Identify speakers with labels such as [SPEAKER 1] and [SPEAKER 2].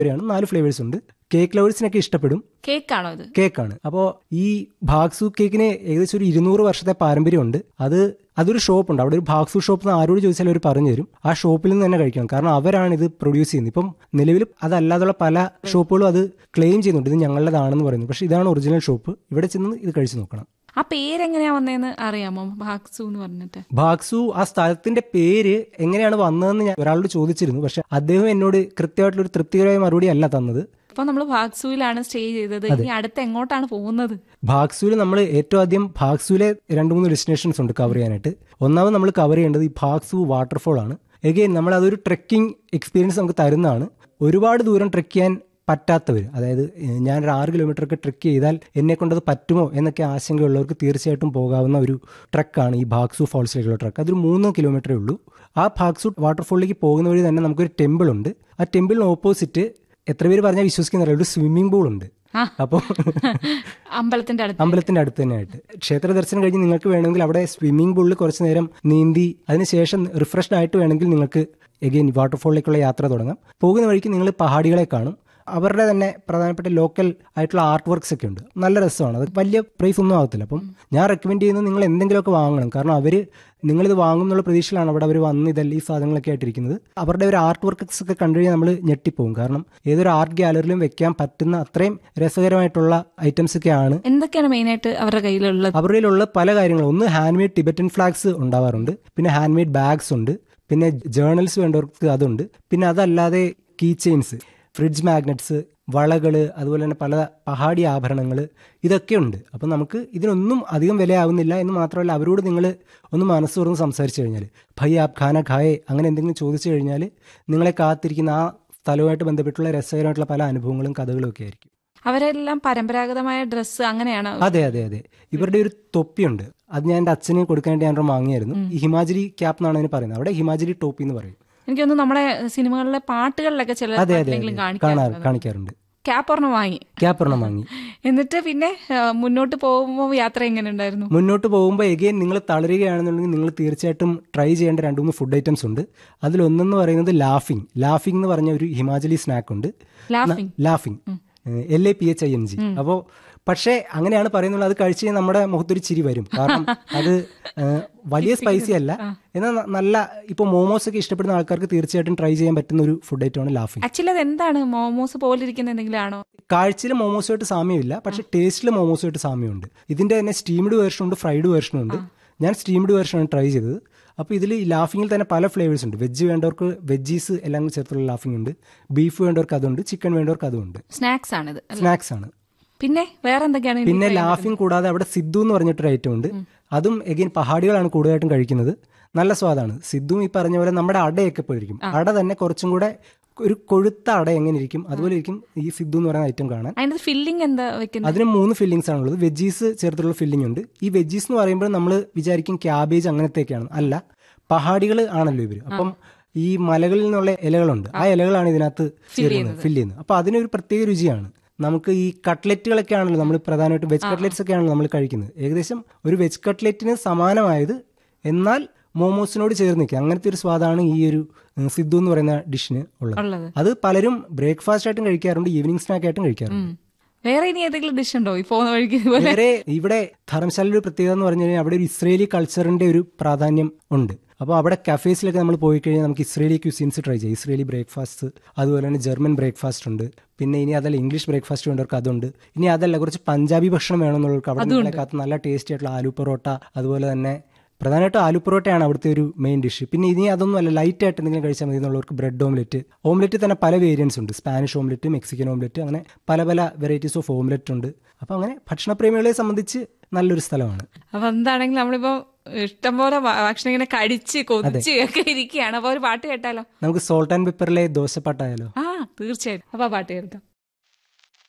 [SPEAKER 1] വരെയാണ് നാല് ഫ്ലേവേഴ്സ് ഉണ്ട് കേക്ക് ലവേഴ്സിനൊക്കെ ഇഷ്ടപ്പെടും
[SPEAKER 2] കേക്കാണോ ഇത്
[SPEAKER 1] കേക്കാണ് അപ്പോൾ ഈ ഭാഗ്സു കേക്കിന് ഏകദേശം ഒരു ഇരുന്നൂറ് വർഷത്തെ പാരമ്പര്യമുണ്ട് അത് അതൊരു ഷോപ്പുണ്ട് അവിടെ ഒരു ഭാഗ്സു ഷോപ്പ് എന്ന് ആരോട് ചോദിച്ചാൽ അവർ പറഞ്ഞു തരും ആ ഷോപ്പിൽ നിന്ന് തന്നെ കഴിക്കണം കാരണം അവരാണ് ഇത് പ്രൊഡ്യൂസ് ചെയ്യുന്നത് ഇപ്പം നിലവിൽ അതല്ലാതുള്ള പല ഷോപ്പുകളും അത് ക്ലെയിം ചെയ്യുന്നുണ്ട് ഇത് ഞങ്ങളുടേതാണെന്ന് പറയുന്നു പക്ഷേ ഇതാണ് ഒറിജിനൽ ഷോപ്പ് ഇവിടെ ചെന്ന് ഇത് കഴിച്ചു നോക്കണം
[SPEAKER 2] ആ പേരെങ്ങനെയാ വന്നതെന്ന് അറിയാമോ ഭാഗ്സു എന്ന് പറഞ്ഞിട്ട്
[SPEAKER 1] ഭാഗ്സു ആ സ്ഥലത്തിന്റെ പേര് എങ്ങനെയാണ് വന്നതെന്ന് ഞാൻ ഒരാളോട് ചോദിച്ചിരുന്നു പക്ഷെ അദ്ദേഹം എന്നോട് കൃത്യമായിട്ടുള്ള ഒരു തൃപ്തികരമായ മറുപടി അല്ല തന്നത്
[SPEAKER 2] അപ്പൊ നമ്മൾ ഭാഗ്സുവിലാണ് സ്റ്റേ ചെയ്തത് ഇനി അടുത്ത് എങ്ങോട്ടാണ് പോകുന്നത്
[SPEAKER 1] ഭാഗ്സുവിൽ നമ്മൾ ഏറ്റവും ആദ്യം ഭാഗ്സുവിലെ രണ്ട് മൂന്ന് ഡെസ്റ്റിനേഷൻസ് ഉണ്ട് കവർ ചെയ്യാനായിട്ട് ഒന്നാമത് നമ്മൾ കവർ ചെയ്യേണ്ടത് ഈ ഭാഗ്സു വാട്ടർഫോൾ ആണ് എഗെയിൻ നമ്മൾ അതൊരു ട്രെക്കിംഗ് എക്സ്പീരിയൻസ് നമുക്ക് തരുന്നതാണ് ഒരുപാട് ദൂരം ട്രെക്ക് ചെയ്യാൻ പറ്റാത്തവർ അതായത് ഏഹ്, ഞാനൊരു ആറ് കിലോമീറ്റർ ഒക്കെ ട്രെക്ക് ചെയ്താൽ എന്നെ കൊണ്ടത് പറ്റുമോ എന്നൊക്കെ ആശങ്കയുള്ളവർക്ക് തീർച്ചയായിട്ടും പോകാവുന്ന ഒരു ട്രക്കാണ് ഈ ഭാഗ്സു ഫോൾസിലേക്കുള്ള ട്രക്ക് അതൊരു മൂന്ന് കിലോമീറ്ററേ ഉള്ളൂ ആ ഭാഗ്സു വാട്ടർഫോളിലേക്ക് പോകുന്ന വഴി തന്നെ നമുക്കൊരു ടെമ്പിൾ ഉണ്ട് ആ ടെമ്പിളിന് ഓപ്പോസിറ്റ് എത്ര പേര് പറഞ്ഞാൽ വിശ്വസിക്കുന്ന ഒരു സ്വിമ്മിംഗ് പൂൾ ഉണ്ട്
[SPEAKER 2] ആ.
[SPEAKER 1] അപ്പോൾ
[SPEAKER 2] അമ്പലത്തിന്റെ അടുത്ത്
[SPEAKER 1] അമ്പലത്തിന്റെ അടുത്ത് തന്നെയായിട്ട് ക്ഷേത്ര ദർശനം കഴിഞ്ഞ് നിങ്ങൾക്ക് വേണമെങ്കിൽ അവിടെ സ്വിമ്മിംഗ് പൂളിൽ കുറച്ച് നേരം നീന്തി അതിനുശേഷം റിഫ്രഷ്ഡ് ആയിട്ട് വേണമെങ്കിൽ നിങ്ങൾക്ക് എഗെയിൻ വാട്ടർഫോളിലേക്കുള്ള യാത്ര തുടങ്ങാം പോകുന്ന വഴിക്ക് നിങ്ങൾ പഹാടികളെ കാണും അവരുടെ തന്നെ പ്രധാനപ്പെട്ട ലോക്കൽ ആയിട്ടുള്ള ആർട്ട് വർക്ക്സ് ഒക്കെ ഉണ്ട് നല്ല രസമാണ് അത് വലിയ പ്രൈസ് ഒന്നും ആകത്തില്ല അപ്പം ഞാൻ റെക്കമെൻഡ് ചെയ്യുന്നത് നിങ്ങൾ എന്തെങ്കിലുമൊക്കെ വാങ്ങണം കാരണം അവർ നിങ്ങളിത് വാങ്ങും എന്നുള്ള പ്രതീക്ഷയിലാണ് അവിടെ അവർ വന്ന് ഇതെല്ലാം ഈ സാധനങ്ങളൊക്കെ ആയിട്ടിരിക്കുന്നത് അവരുടെ ഒരു ആർട്ട് വർക്ക്സ് ഒക്കെ കണ്ടു കഴിഞ്ഞാൽ നമ്മൾ ഞെട്ടിപ്പോകും കാരണം ഏതൊരു ആർട്ട് ഗാലറിയിലും വെക്കാൻ പറ്റുന്ന അത്രയും രസകരമായിട്ടുള്ള ഐറ്റംസ് ഒക്കെയാണ്
[SPEAKER 2] എന്തൊക്കെയാണ് മെയിനായിട്ട് അവരുടെ കയ്യിലുള്ളത്
[SPEAKER 1] അവരുടെയിലുള്ള പല കാര്യങ്ങളും ഒന്ന് ഹാൻഡ് മെയ്ഡ് ടിബറ്റൻ ഫ്ലാഗ്സ് ഉണ്ടാവാറുണ്ട് പിന്നെ ഹാൻഡ് മെയ്ഡ് ബാഗ്സ് ഉണ്ട് പിന്നെ ജേർണൽസ് വേണ്ടവർക്ക് അതുണ്ട് പിന്നെ അതല്ലാതെ കീ ചെയിൻസ് ഫ്രിഡ്ജ് മാഗ്നറ്റ്സ് വളകള് അതുപോലെ തന്നെ പല പഹാടി ആഭരണങ്ങൾ ഇതൊക്കെ ഉണ്ട് അപ്പം നമുക്ക് ഇതിനൊന്നും അധികം വിലയാവുന്നില്ല എന്ന് മാത്രമല്ല അവരോട് നിങ്ങൾ ഒന്ന് മനസ്സ് തുറന്ന് സംസാരിച്ചു കഴിഞ്ഞാൽ ഭൈ ആപ് ഖാന ഖായേ അങ്ങനെ എന്തെങ്കിലും ചോദിച്ചു കഴിഞ്ഞാൽ നിങ്ങളെ കാത്തിരിക്കുന്ന ആ സ്ഥലവുമായിട്ട് ബന്ധപ്പെട്ടുള്ള രസകരമായിട്ടുള്ള പല അനുഭവങ്ങളും കഥകളും ഒക്കെ ആയിരിക്കും
[SPEAKER 2] അവരെല്ലാം പരമ്പരാഗതമായ ഡ്രസ്സ് അങ്ങനെയാണ്
[SPEAKER 1] അതെ അതെ അതെ ഇവരുടെ ഒരു തൊപ്പിയുണ്ട് അത് ഞാൻ എൻ്റെ അച്ഛന് കൊടുക്കാൻ വേണ്ടി ഞാൻ ഒരെണ്ണം വാങ്ങിയായിരുന്നു ഈ ഹിമാചലി ക്യാപ്പ് എന്നാണ് അതിന് പറയുന്നത് അവിടെ ഹിമാചലി ടോപ്പി എന്ന് പറയും
[SPEAKER 2] എനിക്ക് തോന്നുന്നു നമ്മുടെ സിനിമകളിലെ പാട്ടുകളിലൊക്കെ ചില
[SPEAKER 1] അതെ അതെ
[SPEAKER 2] പാട്ടിലെങ്കിലും
[SPEAKER 1] അതെ
[SPEAKER 2] കാണിക്കാം
[SPEAKER 1] കാണാറ് കാണിക്കാറുണ്ട്
[SPEAKER 2] ക്യാപ്പ് ഒരെണ്ണം വാങ്ങി
[SPEAKER 1] ക്യാപ്പ് ഒരെണ്ണം വാങ്ങി
[SPEAKER 2] എന്നിട്ട് പിന്നെ ആ, മുന്നോട്ട് പോകുമ്പോൾ യാത്ര എങ്ങനെ ഉണ്ടായിരുന്നു
[SPEAKER 1] മുന്നോട്ട് പോകുമ്പോൾ എഗെയിൻ നിങ്ങൾ തളരുകയാണെന്നുണ്ടെങ്കിൽ നിങ്ങൾ തീർച്ചയായിട്ടും ട്രൈ ചെയ്യേണ്ട രണ്ട് മൂന്ന് ഫുഡ് ഐറ്റംസ് ഉണ്ട് അതിലൊന്നെന്ന് പറയുന്നത് ലാഫിംഗ് ലാഫിംഗ് എന്ന് പറഞ്ഞ ഒരു ഹിമാചലി സ്നാക്ക് ഉണ്ട്
[SPEAKER 2] laphing
[SPEAKER 1] laphing L A P H I N G അപ്പോൾ പക്ഷേ അങ്ങനെയാണ് പറയുന്നത് അത് കഴിച്ച് കഴിഞ്ഞാൽ നമ്മുടെ മുഖത്തൊരു ചിരി വരും കാരണം അത് ഏഹ്, വലിയ സ്പൈസി അല്ല എന്നാൽ ന- നല്ല ഇപ്പോൾ മോമോസ് ഒക്കെ ഇഷ്ടപ്പെടുന്ന ആൾക്കാർക്ക് തീർച്ചയായിട്ടും ട്രൈ ചെയ്യാൻ പറ്റുന്ന ഒരു ഫുഡ് ഐറ്റമാണ് ലാഫിംഗ്
[SPEAKER 2] ആക്ച്വലി അത് എന്താണ് മോമോസ് പോലെ ഇരിക്കുന്ന എന്തെങ്കിലും ആണോ
[SPEAKER 1] കാഴ്ചയിൽ മോമോസുമായിട്ട് സാമ്യമില്ല പക്ഷേ ടേസ്റ്റിൽ മോമോസുമായിട്ട് സാമ്യമുണ്ട് ഇതിന്റെ തന്നെ സ്റ്റീംഡ് വേർഷൻ ഉണ്ട് ഫ്രൈഡ് വേർഷനും ഉണ്ട് ഞാൻ സ്റ്റീംഡ് വേർഷനാണ് ട്രൈ ചെയ്തത് അപ്പോൾ ഇതിൽ ഈ ലാഫിങ്ങിൽ തന്നെ പല ഫ്ലേവേഴ്സ് ഉണ്ട് വെജ് വേണ്ടവർക്ക് വെജീസ് എല്ലാം കൂടി ചേർത്തുള്ള ലാഫിംഗ് ഉണ്ട് ബീഫ് വേണ്ടവർക്ക് അതുണ്ട് ചിക്കൻ വേണ്ടവർക്ക് അതുണ്ട്
[SPEAKER 2] സ്നാക്സ് ആണിത്
[SPEAKER 1] സ്നാക്സ് ആണ്
[SPEAKER 2] പിന്നെ വേറെ എന്തൊക്കെയാണ് ഇനി
[SPEAKER 1] പിന്നെ ലാഫിംഗ് കൂടാതെ അവിടെ സിദ്ധു എന്ന് പറഞ്ഞിട്ടൊരു ഐറ്റം ഉണ്ട് അതും എഗെയിൻ പഹാടികളാണ് കൂടുതലായിട്ടും കഴിക്കുന്നത് നല്ല സ്വാദാണ് സിദ്ധുവും ഈ പറഞ്ഞ പോലെ നമ്മുടെ അടയൊക്കെ പോയിരിക്കും അട തന്നെ കുറച്ചും കൂടെ ഒരു കൊഴുത്ത അട എങ്ങനെ ഇരിക്കും അതുപോലെ ഇരിക്കും ഈ സിദ്ധു എന്ന് പറയുന്ന ഐറ്റം കാണാൻ
[SPEAKER 2] അതിന്റെ ഫില്ലിംഗ് എന്താ വെക്കുന്നത്
[SPEAKER 1] അതിന് മൂന്ന് ഫില്ലിങ്സ് ആണുള്ളത് വെജീസ് ചേർത്തുള്ള ഫില്ലിംഗ് ഉണ്ട് ഈ വെജീസ് എന്ന് പറയുമ്പോൾ നമ്മൾ വിചാരിക്കും ക്യാബേജ് അങ്ങനത്തെയൊക്കെയാണ് അല്ല പഹാടികൾ ആണല്ലോ ഇവർ അപ്പം ഈ മലകളിൽ നിന്നുള്ള ഇലകളുണ്ട് ആ ഇലകളാണ് ഇതിനകത്ത് ചേരുന്നത് ഫില്ല് ചെയ്യുന്നത് അപ്പൊ അതിനൊരു പ്രത്യേക രുചിയാണ് നമുക്ക് ഈ കട്ട്ലറ്റുകളൊക്കെ ആണല്ലോ നമ്മൾ പ്രധാനമായിട്ടും വെജ് കട്ട്ലറ്റ്സ് ഒക്കെ ആണല്ലോ നമ്മൾ കഴിക്കുന്നത് ഏകദേശം ഒരു വെജ് കട്ട്ലറ്റിന് സമാനമായത് എന്നാൽ മോമോസിനോട് ചേർന്ന് നിൽക്കുക അങ്ങനത്തെ ഒരു സ്വാദാണ് ഈ ഒരു ഉം, സിദ്ധു എന്ന് പറയുന്ന ഡിഷിന് ഉള്ളത്
[SPEAKER 2] ഉള്ളത്
[SPEAKER 1] അത് പലരും ബ്രേക്ക്ഫാസ്റ്റ് ആയിട്ടും കഴിക്കാറുണ്ട് ഈവനിങ് സ്നാക്ക് ആയിട്ടും കഴിക്കാറുണ്ട്
[SPEAKER 2] വേറെ ഇനി ഏതെങ്കിലും ഡിഷ് ഉണ്ടോ ഈ പോകുന്ന വഴിക്ക് ഇതുപോലെ
[SPEAKER 1] വേറെ ഇവിടെ ധർമ്മശാലയുടെ ഒരു പ്രത്യേകത എന്ന് പറഞ്ഞു കഴിഞ്ഞാൽ അവിടെ ഒരു ഇസ്രേലി കൾച്ചറിന്റെ ഒരു പ്രാധാന്യം ഉണ്ട് അപ്പോൾ അവിടെ കഫേസിലൊക്കെ നമ്മൾ പോയി കഴിഞ്ഞാൽ നമുക്ക് ഇസ്രേലി ക്യൂസീൻസ് ട്രൈ ചെയ്യാം ഇസ്രേലി ബ്രേക്ക്ഫാസ്റ്റ് അതുപോലെ തന്നെ ജർമ്മൻ ബ്രേക്ക്ഫാസ്റ്റ് ഉണ്ട് പിന്നെ ഇനി അതല്ല ഇംഗ്ലീഷ് ബ്രേക്ക്ഫാസ്റ്റ് വേണ്ടവർക്ക് അതുണ്ട് ഇനി അതല്ല കുറച്ച് പഞ്ചാബി ഭക്ഷണം വേണമെന്നുള്ളവർക്ക് അവിടെ നിങ്ങളെക്കാത്ത നല്ല ടേസ്റ്റി ആയിട്ടുള്ള ആലു പൊറോട്ട അതുപോലെ തന്നെ പ്രധാനമായിട്ടും ആലു പൊറോട്ടയാണ് അവിടുത്തെ ഒരു മെയിൻ ഡിഷ് പിന്നെ ഇനി അതൊന്നും അല്ല ലൈറ്റ് ആയിട്ട് എന്തെങ്കിലും കഴിച്ചാൽ മതി എന്നുള്ളവർക്ക് ബ്രെഡ് ഓംലെറ്റ് ഓംലെറ്റ് തന്നെ പല വേരിയൻസ് ഉണ്ട് സ്പാനിഷ് ഓംലെറ്റ് മെക്സിക്കൻ ഓംലെറ്റ് അങ്ങനെ പല പല വെറൈറ്റീസ് ഓഫ് ഓംലെറ്റ് ഉണ്ട് അപ്പോൾ അങ്ങനെ ഭക്ഷണപ്രേമികളെ സംബന്ധിച്ച് നല്ലൊരു സ്ഥലമാണ്
[SPEAKER 2] അപ്പൊ എന്താണെങ്കിലും നമ്മളിപ്പോ ഇഷ്ടംപോലെ ഭ- ഭക്ഷണം ഇങ്ങനെ കടിച്ച് കൊതിച്ച് ഒക്കെ ഇരിക്കുകയാണ് അപ്പൊ ഒരു പാട്ട് കേട്ടാലോ
[SPEAKER 1] നമുക്ക് സോൾട്ട് ആൻഡ് പെപ്പറിലെ ദോശപ്പാട്ടായാലോ
[SPEAKER 2] ആ തീർച്ചയായിട്ടും അപ്പൊ ആ പാട്ട് കേൾക്കാം